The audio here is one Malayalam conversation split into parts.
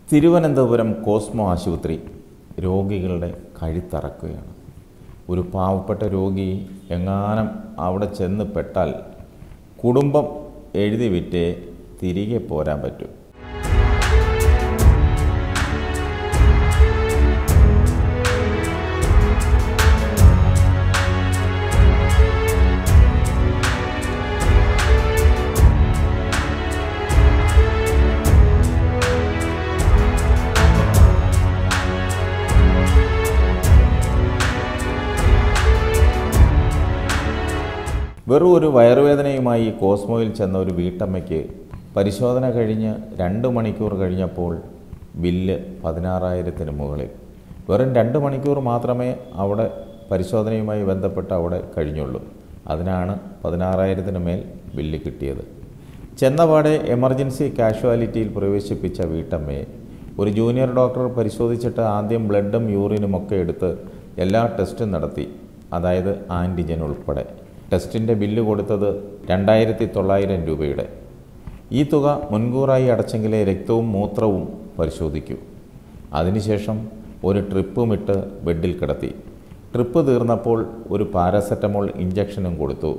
തിരുവനന്തപുരം കോസ്മോ ആശുപത്രി രോഗികളുടെ കഴുത്തറക്കുകയാണ് ഒരു പാവപ്പെട്ട രോഗി എങ്ങാനും അവിടെ ചെന്ന് പെട്ടാൽ കുടുംബം എഴുതി വിറ്റേ തിരികെ പോരാൻ പറ്റൂ വെറും ഒരു വയറുവേദനയുമായി കോസ്മോയിൽ ചെന്ന ഒരു വീട്ടമ്മയ്ക്ക് പരിശോധന കഴിഞ്ഞ് രണ്ട് മണിക്കൂർ കഴിഞ്ഞപ്പോൾ ബില്ല് പതിനാറായിരത്തിന് മുകളിൽ വെറും രണ്ട് മണിക്കൂർ മാത്രമേ അവിടെ പരിശോധനയുമായി ബന്ധപ്പെട്ട് അവിടെ കഴിഞ്ഞുള്ളൂ അതിനാണ് പതിനാറായിരത്തിന് മേൽ ബില്ല് കിട്ടിയത് ചെന്നപാടെ എമർജൻസി കാഷ്വാലിറ്റിയിൽ പ്രവേശിപ്പിച്ച വീട്ടമ്മയെ ഒരു ജൂനിയർ ഡോക്ടർ പരിശോധിച്ചിട്ട് ആദ്യം ബ്ലഡും യൂറിനും ഒക്കെ എടുത്ത് എല്ലാ ടെസ്റ്റും നടത്തി അതായത് ആൻറ്റിജൻ ഉൾപ്പെടെ ടെസ്റ്റിൻ്റെ ബില്ല് കൊടുത്തത് രണ്ടായിരത്തി തൊള്ളായിരം രൂപയുടെ ഈ തുക മുൻകൂറായി അടച്ചെങ്കിലേ രക്തവും മൂത്രവും പരിശോധിക്കൂ അതിനുശേഷം ഒരു ട്രിപ്പുമിട്ട് ബെഡിൽ കിടത്തി ട്രിപ്പ് തീർന്നപ്പോൾ ഒരു പാരാസെറ്റമോൾ ഇഞ്ചക്ഷനും കൊടുത്തു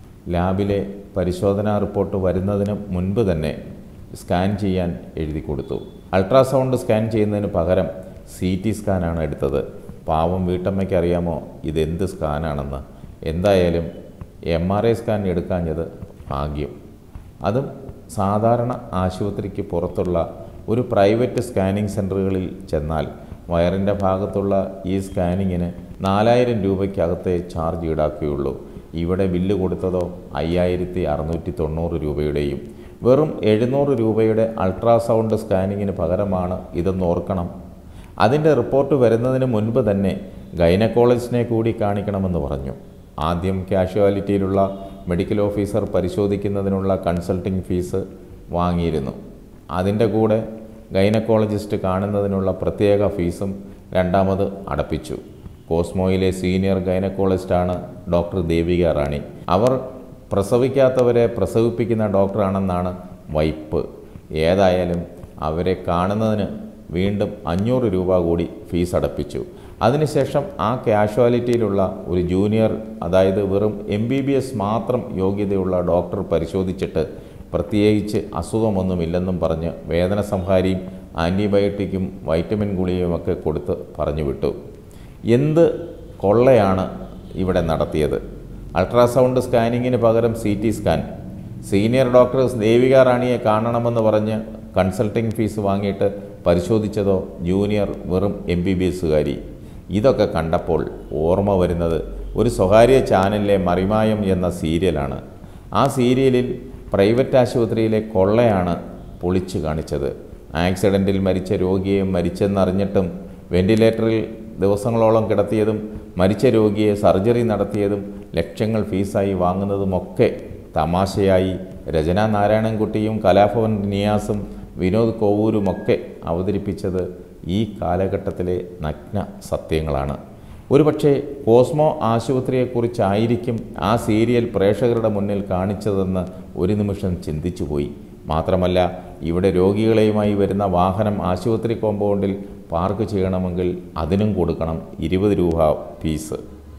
ലാബിലെ പരിശോധനാ റിപ്പോർട്ട് വരുന്നതിന് മുൻപ് തന്നെ സ്കാൻ ചെയ്യാൻ എഴുതി കൊടുത്തു അൾട്രാസൗണ്ട് സ്കാൻ ചെയ്യുന്നതിന് പകരം സി ടി സ്കാനാണ് എടുത്തത് പാവം വീട്ടമ്മയ്ക്ക് അറിയാമോ ഇതെന്ത് സ്കാനാണെന്ന് എന്തായാലും എം ആർ ഐ സ്കാൻ എടുക്കാഞ്ഞത് ഭാഗ്യം അതും സാധാരണ ആശുപത്രിക്ക് പുറത്തുള്ള ഒരു പ്രൈവറ്റ് സ്കാനിംഗ് സെൻറ്ററുകളിൽ ചെന്നാൽ വയറിൻ്റെ ഭാഗത്തുള്ള ഈ സ്കാനിങ്ങിന് നാലായിരം രൂപയ്ക്കകത്തേ ചാർജ് ഈടാക്കുകയുള്ളൂ ഇവിടെ ബില്ല് കൊടുത്തതോ അയ്യായിരത്തി അറുന്നൂറ്റി തൊണ്ണൂറ് രൂപയുടെയും വെറും എഴുന്നൂറ് രൂപയുടെ അൾട്രാസൗണ്ട് സ്കാനിങ്ങിന് പകരമാണ് ഇതെന്ന് ഓർക്കണം അതിൻ്റെ റിപ്പോർട്ട് വരുന്നതിന് മുൻപ് തന്നെ ഗൈനക്കോളജിസ്റ്റിനെ കൂടി കാണിക്കണമെന്ന് പറഞ്ഞു ആദ്യം കാഷ്വാലിറ്റിയിലുള്ള മെഡിക്കൽ ഓഫീസർ പരിശോധിക്കുന്നതിനുള്ള കൺസൾട്ടിംഗ് ഫീസ് വാങ്ങിയിരുന്നു അതിൻ്റെ കൂടെ ഗൈനക്കോളജിസ്റ്റ് കാണുന്നതിനുള്ള പ്രത്യേക ഫീസും രണ്ടാമത് അടപ്പിച്ചു കോസ്മോയിലെ സീനിയർ ഗൈനക്കോളജിസ്റ്റാണ് ഡോക്ടർ ദേവിക റാണി അവർ പ്രസവിക്കാത്തവരെ പ്രസവിപ്പിക്കുന്ന ഡോക്ടറാണെന്നാണ് വൈപ്പ് ഏതായാലും അവരെ കാണുന്നതിന് വീണ്ടും അഞ്ഞൂറ് രൂപ കൂടി ഫീസ് അടപ്പിച്ചു അതിനുശേഷം ആ കാഷ്വാലിറ്റിയിലുള്ള ഒരു ജൂനിയർ അതായത് വെറും എം ബി ബി എസ് മാത്രം യോഗ്യതയുള്ള ഡോക്ടർ പരിശോധിച്ചിട്ട് പ്രത്യേകിച്ച് അസുഖമൊന്നുമില്ലെന്നും പറഞ്ഞ് വേദന സംഹാരിയും ആൻറ്റിബയോട്ടിക്കും വൈറ്റമിൻ ഗുളികയുമൊക്കെ കൊടുത്ത് പറഞ്ഞു വിട്ടു എന്ത് കൊള്ളയാണ് ഇവിടെ നടത്തിയത് അൾട്രാസൗണ്ട് സ്കാനിങ്ങിന് പകരം C T scan senior doctor Devika റാണിയെ കാണണമെന്ന് പറഞ്ഞ് കൺസൾട്ടിംഗ് ഫീസ് വാങ്ങിയിട്ട് പരിശോധിച്ചതോ ജൂനിയർ വെറും എം ബി ബി എസുകാരി ഇതൊക്കെ കണ്ടപ്പോൾ ഓർമ്മ വരുന്നത് ഒരു സ്വകാര്യ ചാനലിലെ മറിമായം എന്ന സീരിയലാണ് ആ സീരിയലിൽ പ്രൈവറ്റ് ആശുപത്രിയിലെ കൊള്ളയാണ് പൊളിച്ചു കാണിച്ചത് ആക്സിഡൻറ്റിൽ മരിച്ച രോഗിയെ മരിച്ചെന്നറിഞ്ഞിട്ടും വെന്റിലേറ്ററിൽ ദിവസങ്ങളോളം കിടത്തിയതും മരിച്ച രോഗിയെ സർജറി നടത്തിയതും ലക്ഷങ്ങൾ ഫീസായി വാങ്ങുന്നതുമൊക്കെ തമാശയായി രചന നാരായണൻകുട്ടിയും കലാഭവൻ നിയാസും വിനോദ് കോവൂരുമൊക്കെ അവതരിപ്പിച്ചത് ഈ കാലഘട്ടത്തിലെ നഗ്ന സത്യങ്ങളാണ് ഒരുപക്ഷെ കോസ്മോ ആശുപത്രിയെക്കുറിച്ചായിരിക്കും ആ സീരിയൽ പ്രേക്ഷകരുടെ മുന്നിൽ കാണിച്ചതെന്ന് ഒരു നിമിഷം ചിന്തിച്ചുപോയി മാത്രമല്ല ഇവിടെ രോഗികളെയുമായി വരുന്ന വാഹനം ആശുപത്രി കോമ്പൗണ്ടിൽ പാർക്ക് ചെയ്യണമെങ്കിൽ അതിനും കൊടുക്കണം ഇരുപത് രൂപ ഫീസ്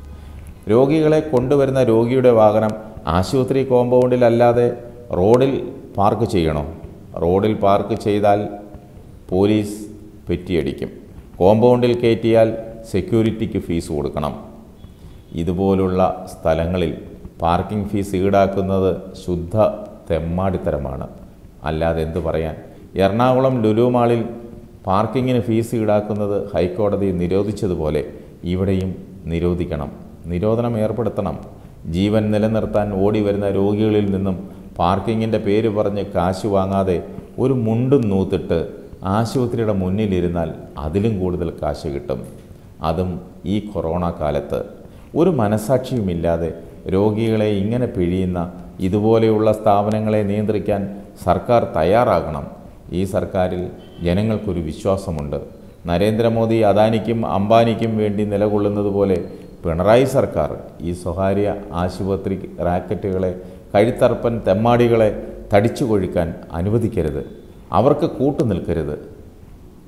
രോഗികളെ കൊണ്ടുവരുന്ന രോഗിയുടെ വാഹനം ആശുപത്രി കോമ്പൗണ്ടിലല്ലാതെ റോഡിൽ പാർക്ക് ചെയ്യണോ റോഡിൽ പാർക്ക് ചെയ്താൽ പോലീസ് പെറ്റിയടിക്കും കോമ്പൗണ്ടിൽ കയറ്റിയാൽ സെക്യൂരിറ്റിക്ക് ഫീസ് കൊടുക്കണം ഇതുപോലുള്ള സ്ഥലങ്ങളിൽ പാർക്കിംഗ് ഫീസ് ഈടാക്കുന്നത് ശുദ്ധ തെമ്മാടിത്തരമാണ് അല്ലാതെ എന്തു പറയാൻ എറണാകുളം ലുലു മാളിൽ പാർക്കിങ്ങിന് ഫീസ് ഈടാക്കുന്നത് ഹൈക്കോടതി നിരോധിച്ചതുപോലെ ഇവിടെയും നിരോധിക്കണം നിരോധനം ഏർപ്പെടുത്തണം ജീവൻ നിലനിർത്താൻ ഓടി വരുന്ന രോഗികളിൽ നിന്നും പാർക്കിങ്ങിൻ്റെ പേര് പറഞ്ഞ് കാശ് വാങ്ങാതെ ഒരു മുണ്ടും നൂത്തിട്ട് ആശുപത്രിയുടെ മുന്നിലിരുന്നാൽ അതിലും കൂടുതൽ കാശ് കിട്ടും അതും ഈ കൊറോണ കാലത്ത് ഒരു മനസാക്ഷിയുമില്ലാതെ രോഗികളെ ഇങ്ങനെ പിഴിയുന്ന ഇതുപോലെയുള്ള സ്ഥാപനങ്ങളെ നിയന്ത്രിക്കാൻ സർക്കാർ തയ്യാറാകണം ഈ സർക്കാരിൽ ജനങ്ങൾക്കൊരു വിശ്വാസമുണ്ട് നരേന്ദ്രമോദി അദാനിക്കും അംബാനിക്കും വേണ്ടി നിലകൊള്ളുന്നത് പോലെ പിണറായി സർക്കാർ ഈ സ്വകാര്യ ആശുപത്രി റാക്കറ്റുകളെ കഴുത്തർപ്പൻ തെമ്മാടികളെ തടിച്ചു കൊഴിക്കാൻ അനുവദിക്കരുത് അവർക്ക് കൂട്ടു നിൽക്കരുത്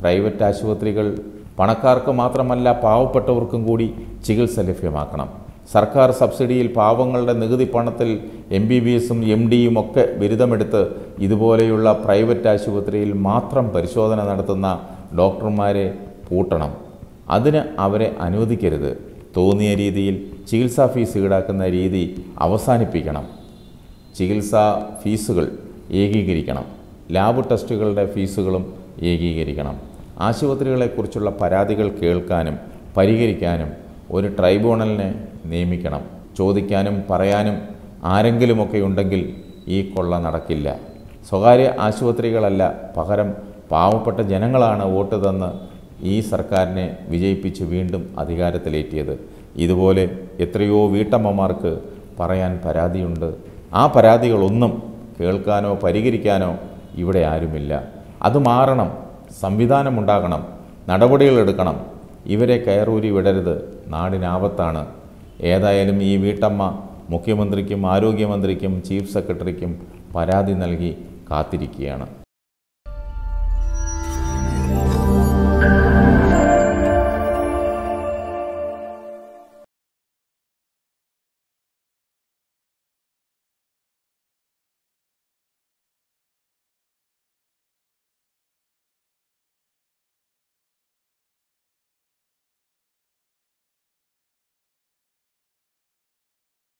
പ്രൈവറ്റ് ആശുപത്രികൾ പണക്കാർക്ക് മാത്രമല്ല പാവപ്പെട്ടവർക്കും കൂടി ചികിത്സ ലഭ്യമാക്കണം സർക്കാർ സബ്സിഡിയിൽ പാവങ്ങളുടെ നികുതി പണത്തിൽ എം ബി ബി എസും എം ഡിയും ഒക്കെ ബിരുദമെടുത്ത് ഇതുപോലെയുള്ള പ്രൈവറ്റ് ആശുപത്രിയിൽ മാത്രം പരിശോധന നടത്തുന്ന ഡോക്ടർമാരെ പൂട്ടണം അതിന് അവരെ അനുവദിക്കരുത് തോന്നിയ രീതിയിൽ ചികിത്സാ ഫീസ് ഈടാക്കുന്ന രീതി അവസാനിപ്പിക്കണം ചികിത്സാ ഫീസുകൾ ഏകീകരിക്കണം ലാബ് ടെസ്റ്റുകളുടെ ഫീസുകളും ഏകീകരിക്കണം ആശുപത്രികളെക്കുറിച്ചുള്ള പരാതികൾ കേൾക്കാനും പരിഹരിക്കാനും ഒരു ട്രൈബ്യൂണലിനെ നിയമിക്കണം ചോദിക്കാനും പറയാനും ആരെങ്കിലുമൊക്കെ ഉണ്ടെങ്കിൽ ഈ കൊള്ള നടക്കില്ല സ്വകാര്യ ആശുപത്രികളല്ല പകരം പാവപ്പെട്ട ജനങ്ങളാണ് വോട്ട് തന്ന് ഈ സർക്കാരിനെ വിജയിപ്പിച്ച് വീണ്ടും അധികാരത്തിലേറ്റിയത് ഇതുപോലെ എത്രയോ വീട്ടമ്മമാർക്ക് പറയാൻ പരാതിയുണ്ട് ആ പരാതികളൊന്നും കേൾക്കാനോ പരിഹരിക്കാനോ ഇവിടെ ആരുമില്ല അത് മാറണം സംവിധാനമുണ്ടാകണം നടപടികളെടുക്കണം ഇവരെ കയറൂരി വിടരുത് നാടിനാപത്താണ് ഏതായാലും ഈ വീട്ടമ്മ മുഖ്യമന്ത്രിക്കും ആരോഗ്യമന്ത്രിക്കും ചീഫ് സെക്രട്ടറിക്കും പരാതി നൽകി കാത്തിരിക്കുകയാണ്